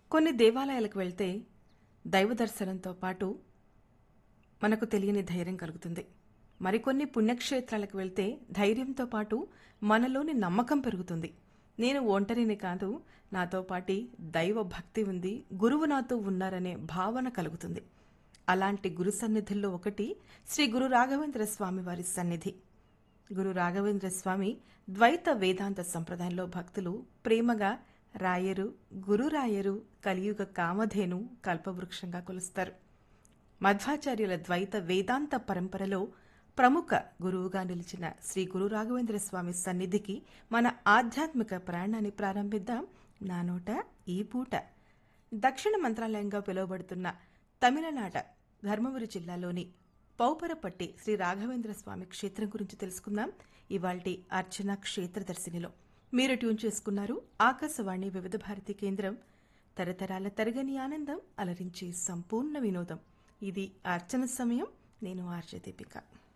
కొన్ని దేవాలయాలకు వెళ్తే దైవ దర్శనంతో పాటు మనకు తెలియని ధైర్యం కలుగుతుంది మరికొన్ని పుణ్యక్షేత్రాలకు వెళ్తే ధైర్యంతో పాటు మనలోని నమ్మకం పెరుగుతుంది నేను ఒంటరిని కాదు నాతో పాటి దైవ భక్తి ఉంది గురువు నాతో ఉన్నారనే భావన కలుగుతుంది అలాంటి గురు సన్నిధుల్లో ఒకటి శ్రీ గురు రాఘవేంద్ర స్వామి వారి సన్నిధి గురు రాఘవేంద్ర స్వామి ద్వైత వేదాంత సంప్రదాయంలో భక్తులు ప్రేమగా రాయరు గురు రాయరు కలియుగ కామధేను కల్పవృక్షంగా కొలుస్తారు మధ్వాచార్యుల ద్వైత వేదాంత పరంపరలో ప్రముఖ గురువుగా నిలిచిన శ్రీ గురు రాఘవేంద్ర స్వామి సన్నిధికి మన ఆధ్యాత్మిక ప్రయాణాన్ని ప్రారంభిద్దాం నా నోట ఈ పూట దక్షిణ మంత్రాలయంగా పిలువబడుతున్న తమిళనాట ధర్మపురి జిల్లాలోని పౌపరపట్టి శ్రీ రాఘవేంద్ర స్వామి క్షేత్రం గురించి తెలుసుకుందాం ఇవాల్టి అర్చన క్షేత్రదర్శినిలో మీరు ట్యూన్ చేసుకున్నారు ఆకాశవాణి వివిధ భారతి కేంద్రం తరతరాల తరగని ఆనందం అలరించే సంపూర్ణ వినోదం ఇది అర్చన సమయం నేను ఆర్జ దీపిక